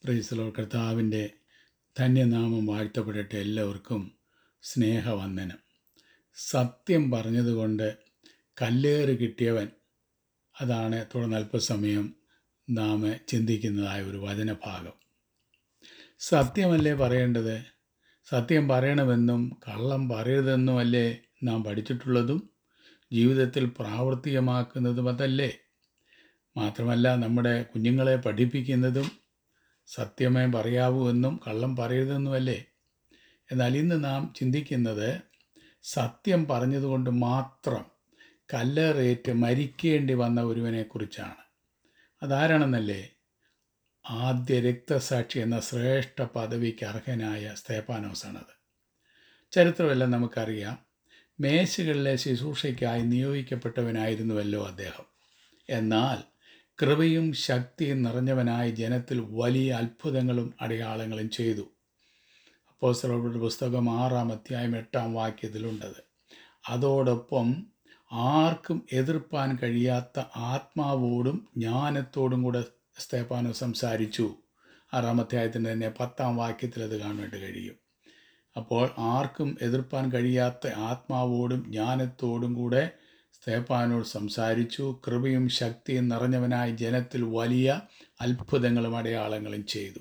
പ്രൈസലോ കർത്താവിൻ്റെ ധന്യനാമം വാഴ്ത്തപ്പെടട്ടെ എല്ലാവർക്കും സ്നേഹവന്ദനം സത്യം പറഞ്ഞതുകൊണ്ട് കല്ലേറ് കിട്ടിയവൻ അതാണ് തുടർന്ന് അല്പസമയം നാം ചിന്തിക്കുന്നതായ ഒരു വചനഭാഗം സത്യമല്ലേ പറയേണ്ടത് സത്യം പറയണമെന്നും കള്ളം പറയരുതെന്നും അല്ലേ നാം പഠിച്ചിട്ടുള്ളതും ജീവിതത്തിൽ പ്രാവർത്തികമാക്കുന്നതും അതല്ലേ മാത്രമല്ല നമ്മുടെ കുഞ്ഞുങ്ങളെ പഠിപ്പിക്കുന്നതും സത്യമേ പറയാവൂ എന്നും കള്ളം പറയരുതെന്നുമല്ലേ എന്നാൽ ഇന്ന് നാം ചിന്തിക്കുന്നത് സത്യം പറഞ്ഞതുകൊണ്ട് മാത്രം കല്ലേറേറ്റ് മരിക്കേണ്ടി വന്ന ഒരുവനെക്കുറിച്ചാണ് അതാരാണെന്നല്ലേ ആദ്യ രക്തസാക്ഷി എന്ന ശ്രേഷ്ഠ പദവിക്ക് അർഹനായ സ്തേപ്പാനോസാണത് ചരിത്രമെല്ലാം നമുക്കറിയാം മേശകളിലെ ശുശ്രൂഷയ്ക്കായി നിയോഗിക്കപ്പെട്ടവനായിരുന്നുവല്ലോ അദ്ദേഹം എന്നാൽ കൃപയും ശക്തിയും നിറഞ്ഞവനായ ജനത്തിൽ വലിയ അത്ഭുതങ്ങളും അടയാളങ്ങളും ചെയ്തു അപ്പോസ്തലരുടെ പുസ്തകം ആറാം അധ്യായം എട്ടാം വാക്യത്തിലുണ്ടത് അതോടൊപ്പം ആർക്കും എതിർപ്പാൻ കഴിയാത്ത ആത്മാവോടും ജ്ഞാനത്തോടും കൂടെ സ്തേപ്പാനോ സംസാരിച്ചു ആറാം അധ്യായത്തിൻ്റെ തന്നെ പത്താം വാക്യത്തിൽ അത് കാണുവാനായിട്ട് കഴിയും അപ്പോൾ ആർക്കും എതിർപ്പാൻ കഴിയാത്ത ആത്മാവോടും ജ്ഞാനത്തോടും കൂടെ സ്തേപ്പാനോട് സംസാരിച്ചു കൃപയും ശക്തിയും നിറഞ്ഞവനായ ജനത്തിൽ വലിയ അത്ഭുതങ്ങളും അടയാളങ്ങളും ചെയ്തു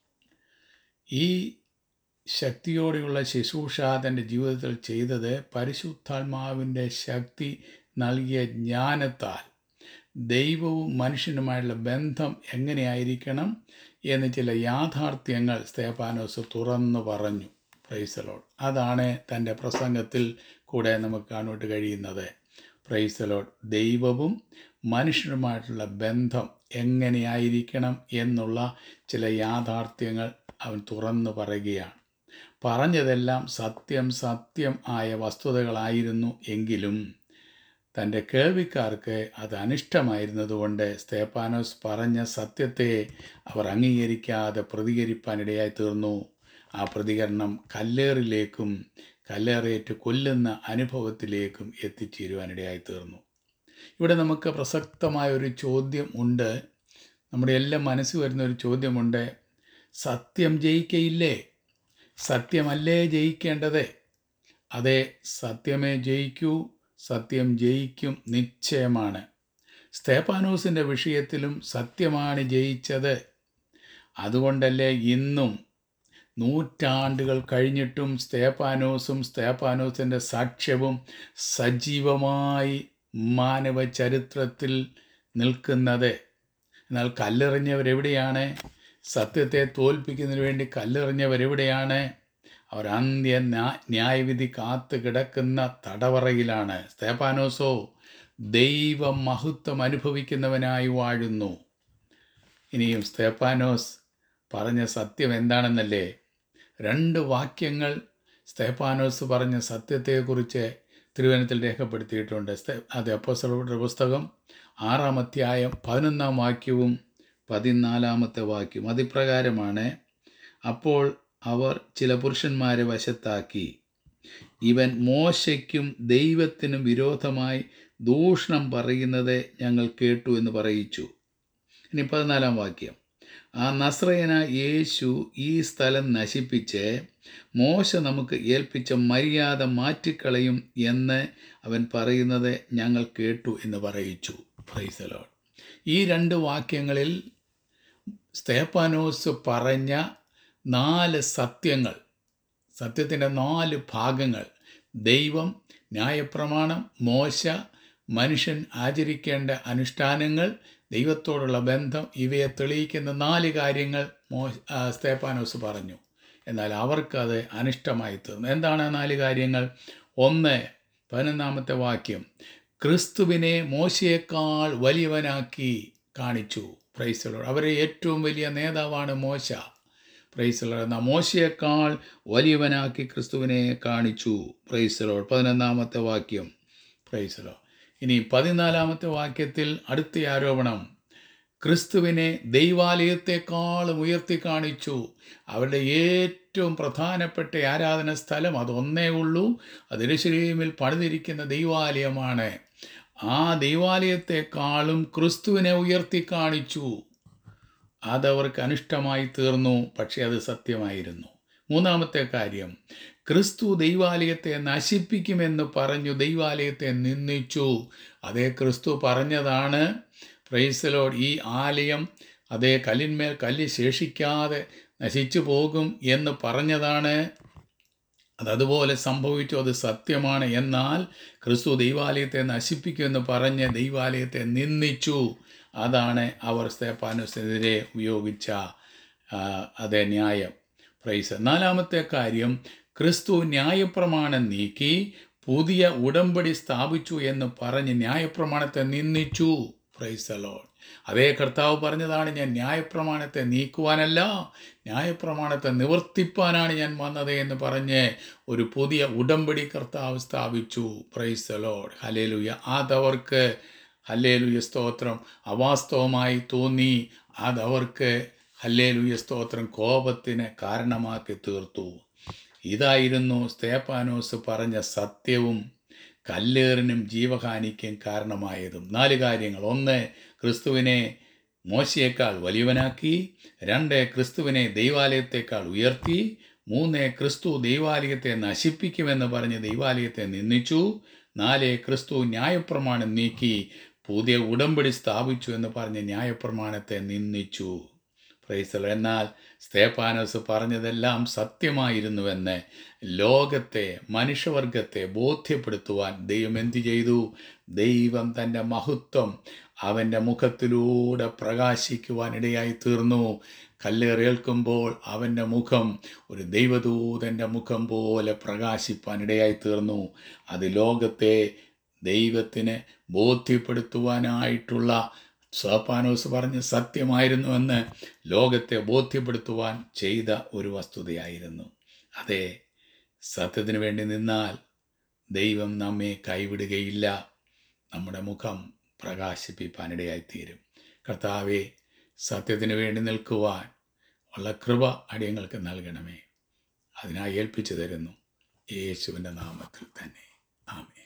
ഈ ശക്തിയോടെയുള്ള ശുശ്രൂഷ തൻ്റെ ജീവിതത്തിൽ ചെയ്തത് പരിശുദ്ധാത്മാവിൻ്റെ ശക്തി നൽകിയ ജ്ഞാനത്താൽ ദൈവവും മനുഷ്യനുമായുള്ള ബന്ധം എങ്ങനെയായിരിക്കണം എന്ന് ചില യാഥാർത്ഥ്യങ്ങൾ സ്തേപ്പാനോസ് തുറന്നു പറഞ്ഞു പ്രൈസലോഡ് അതാണ് തൻ്റെ പ്രസംഗത്തിൽ കൂടെ നമുക്ക് കാണുവാൻ കഴിയുന്നത് പ്രൈസലോഡ് ദൈവവും മനുഷ്യനുമായിട്ടുള്ള ബന്ധം എങ്ങനെയായിരിക്കണം എന്നുള്ള ചില യാഥാർത്ഥ്യങ്ങൾ അവൻ തുറന്നു പറയുകയാണ് പറഞ്ഞതെല്ലാം സത്യം സത്യം ആയ വസ്തുതകളായിരുന്നു എങ്കിലും തൻ്റെ കേൾവിക്കാർക്ക് അത് അനിഷ്ടമായിരുന്നതുകൊണ്ട് സ്തേപ്പാനോസ് പറഞ്ഞ സത്യത്തെ അവർ അംഗീകരിക്കാതെ പ്രതികരിപ്പാനിടയായി തീർന്നു ആ പ്രതികരണം കല്ലേറിലേക്കും കല്ലേറേറ്റ് കൊല്ലുന്ന അനുഭവത്തിലേക്കും എത്തിച്ചേരുവാനിടയായി തീർന്നു ഇവിടെ നമുക്ക് പ്രസക്തമായ ഒരു ചോദ്യം ഉണ്ട് നമ്മുടെ എല്ലാം മനസ്സിൽ വരുന്ന ഒരു ചോദ്യമുണ്ട് സത്യം ജയിക്കയില്ലേ സത്യമല്ലേ ജയിക്കേണ്ടത് അതെ സത്യമേ ജയിക്കൂ സത്യം ജയിക്കും നിശ്ചയമാണ് സ്തേപ്പാനോസിൻ്റെ വിഷയത്തിലും സത്യമാണ് ജയിച്ചത് അതുകൊണ്ടല്ലേ ഇന്നും നൂറ്റാണ്ടുകൾ കഴിഞ്ഞിട്ടും സ്തേപ്പാനോസും സ്തേപ്പാനോസിൻ്റെ സാക്ഷ്യവും സജീവമായി മാനവ ചരിത്രത്തിൽ നിൽക്കുന്നത് എന്നാൽ കല്ലെറിഞ്ഞവരെവിടെയാണ് സത്യത്തെ തോൽപ്പിക്കുന്നതിന് വേണ്ടി കല്ലെറിഞ്ഞവരെവിടെയാണ് അവർ അന്ത്യ ന്യായവിധി കാത്തു കിടക്കുന്ന തടവറയിലാണ് സ്തേപ്പാനോസോ ദൈവമഹത്വം അനുഭവിക്കുന്നവനായി വാഴുന്നു ഇനിയും സ്തേപ്പാനോസ് പറഞ്ഞ സത്യം എന്താണെന്നല്ലേ രണ്ട് വാക്യങ്ങൾ സ്തേപ്പാനോസ് പറഞ്ഞ സത്യത്തെക്കുറിച്ച് തിരുവനന്തപുരത്തിൽ രേഖപ്പെടുത്തിയിട്ടുണ്ട് അത് അപ്പോസ്തലരുടെ പുസ്തകം ആറാം അധ്യായം പതിനൊന്നാം വാക്യവും പതിനാലാമത്തെ വാക്യം അതിപ്രകാരമാണ് അപ്പോൾ അവർ ചില പുരുഷന്മാരെ വശത്താക്കി ഇവൻ മോശയ്ക്കും ദൈവത്തിനും വിരോധമായി ദൂഷണം പറയുന്നത് ഞങ്ങൾ കേട്ടു എന്ന് പറയിച്ചു ഇനി പതിനാലാം വാക്യം ആ നസ്രയന യേശു ഈ സ്ഥലം നശിപ്പിച്ച് മോശ നമുക്ക് ഏൽപ്പിച്ച മര്യാദ മാറ്റിക്കളയും എന്ന് അവൻ പറയുന്നത് ഞങ്ങൾ കേട്ടു എന്ന് പറയിച്ചു ഫ്രൈസലോൺ ഈ രണ്ട് വാക്യങ്ങളിൽ സ്തേപ്പാനോസ് പറഞ്ഞ നാല് സത്യങ്ങൾ സത്യത്തിൻ്റെ നാല് ഭാഗങ്ങൾ ദൈവം ന്യായപ്രമാണം മോശ മനുഷ്യൻ ആചരിക്കേണ്ട അനുഷ്ഠാനങ്ങൾ ദൈവത്തോടുള്ള ബന്ധം ഇവയെ തെളിയിക്കുന്ന നാല് കാര്യങ്ങൾ മോ സ്തേപ്പാനോസ് പറഞ്ഞു എന്നാൽ അവർക്കത് അനിഷ്ടമായി തീർന്നു എന്താണ് നാല് കാര്യങ്ങൾ ഒന്ന് പതിനൊന്നാമത്തെ വാക്യം ക്രിസ്തുവിനെ മോശയേക്കാൾ വലിയവനാക്കി കാണിച്ചു പ്രൈസലോട് അവരെ ഏറ്റവും വലിയ നേതാവാണ് മോശ പ്രൈസലോട് എന്നാൽ മോശയേക്കാൾ വലിയവനാക്കി ക്രിസ്തുവിനെ കാണിച്ചു പ്രൈസലോട് പതിനൊന്നാമത്തെ വാക്യം പ്രൈസലോ ഇനി പതിനാലാമത്തെ വാക്യത്തിൽ അടുത്ത ആരോപണം ക്രിസ്തുവിനെ ദൈവാലയത്തെക്കാളും ഉയർത്തി കാണിച്ചു അവരുടെ ഏറ്റവും പ്രധാനപ്പെട്ട ആരാധന സ്ഥലം അതൊന്നേ ഉള്ളൂ അത് എരുശലേമിൽ പണിതിരിക്കുന്ന ദൈവാലയമാണ് ആ ദൈവാലയത്തെക്കാളും ക്രിസ്തുവിനെ ഉയർത്തി കാണിച്ചു അതവർക്ക് അനിഷ്ടമായി തീർന്നു പക്ഷേ അത് സത്യമായിരുന്നു മൂന്നാമത്തെ കാര്യം ക്രിസ്തു ദൈവാലയത്തെ നശിപ്പിക്കുമെന്ന് പറഞ്ഞു ദൈവാലയത്തെ നിന്ദിച്ചു അതേ ക്രിസ്തു പറഞ്ഞതാണ് പ്രൈസലോട് ഈ ആലയം അതേ കല്ലിന്മേൽ കല്ല് ശേഷിക്കാതെ നശിച്ചു പോകും എന്ന് പറഞ്ഞതാണ് അത് അതുപോലെ സംഭവിച്ചു അത് സത്യമാണ് എന്നാൽ ക്രിസ്തു ദൈവാലയത്തെ നശിപ്പിക്കുമെന്ന് പറഞ്ഞ് ദൈവാലയത്തെ നിന്ദിച്ചു അതാണ് അവർ സ്തേപ്പാനോസിനെതിരെ ഉപയോഗിച്ച ആ, അതേ ന്യായം പ്രൈസ് നാലാമത്തെ കാര്യം ക്രിസ്തു ന്യായപ്രമാണം നീക്കി പുതിയ ഉടമ്പടി സ്ഥാപിച്ചു എന്ന് പറഞ്ഞ് ന്യായപ്രമാണത്തെ നിന്ദിച്ചു പ്രൈസ് ലോഡ് അതേ കർത്താവ് പറഞ്ഞതാണ് ഞാൻ ന്യായപ്രമാണത്തെ നീക്കുവാനല്ല ന്യായപ്രമാണത്തെ നിവർത്തിപ്പാനാണ് ഞാൻ വന്നത് എന്ന് പറഞ്ഞ് ഒരു പുതിയ ഉടമ്പടി കർത്താവ് സ്ഥാപിച്ചു പ്രൈസ് ലോഡ് ഹലേലുയ അതവർക്ക് ഹല്ലേലുയ സ്തോത്രം അവാസ്തവമായി തോന്നി അതവർക്ക് ഹല്ലേലുയ സ്തോത്രം കോപത്തിന് കാരണമാക്കി തീർത്തു ഇതായിരുന്നു സ്തേപ്പാനോസ് പറഞ്ഞ സത്യവും കല്ലേറിനും ജീവഹാനിക്കും കാരണമായതും നാല് കാര്യങ്ങൾ ഒന്ന് ക്രിസ്തുവിനെ മോശയേക്കാൾ വലിയവനാക്കി രണ്ട് ക്രിസ്തുവിനെ ദൈവാലയത്തേക്കാൾ ഉയർത്തി മൂന്ന് ക്രിസ്തു ദൈവാലയത്തെ നശിപ്പിക്കുമെന്ന് പറഞ്ഞ് ദൈവാലയത്തെ നിന്ദിച്ചു നാല് ക്രിസ്തു ന്യായപ്രമാണം നീക്കി പുതിയ ഉടമ്പടി സ്ഥാപിച്ചു എന്ന് പറഞ്ഞ് ന്യായപ്രമാണത്തെ നിന്ദിച്ചു പ്രൈസൽ എന്നാൽ സ്തേപ്പാനോസ് പറഞ്ഞതെല്ലാം സത്യമായിരുന്നുവെന്ന് ലോകത്തെ മനുഷ്യവർഗത്തെ ബോധ്യപ്പെടുത്തുവാൻ ദൈവം എന്തു ചെയ്തു ദൈവം തൻ്റെ മഹത്വം അവൻ്റെ മുഖത്തിലൂടെ പ്രകാശിക്കുവാൻ ഇടയായി തീർന്നു കല്ലേറേൽക്കുമ്പോൾ അവൻ്റെ മുഖം ഒരു ദൈവദൂതൻ്റെ മുഖം പോലെ പ്രകാശിപ്പാൻ ഇടയായി തീർന്നു അത് ലോകത്തെ ദൈവത്തിന് ബോധ്യപ്പെടുത്തുവാനായിട്ടുള്ള സോപ്പാനോസ് പറഞ്ഞ് സത്യമായിരുന്നുവെന്ന് ലോകത്തെ ബോധ്യപ്പെടുത്തുവാൻ ചെയ്ത ഒരു വസ്തുതയായിരുന്നു അതെ സത്യത്തിന് വേണ്ടി നിന്നാൽ ദൈവം നമ്മെ കൈവിടുകയില്ല നമ്മുടെ മുഖം പ്രകാശിപ്പിപ്പാനിടയായിത്തീരും കർത്താവെ സത്യത്തിന് വേണ്ടി നിൽക്കുവാൻ ഉള്ള കൃപ അടിയങ്ങൾക്ക് നൽകണമേ അതിനായി ഏൽപ്പിച്ചു തരുന്നു യേശുവിൻ്റെ നാമത്തിൽ തന്നെ ആമേ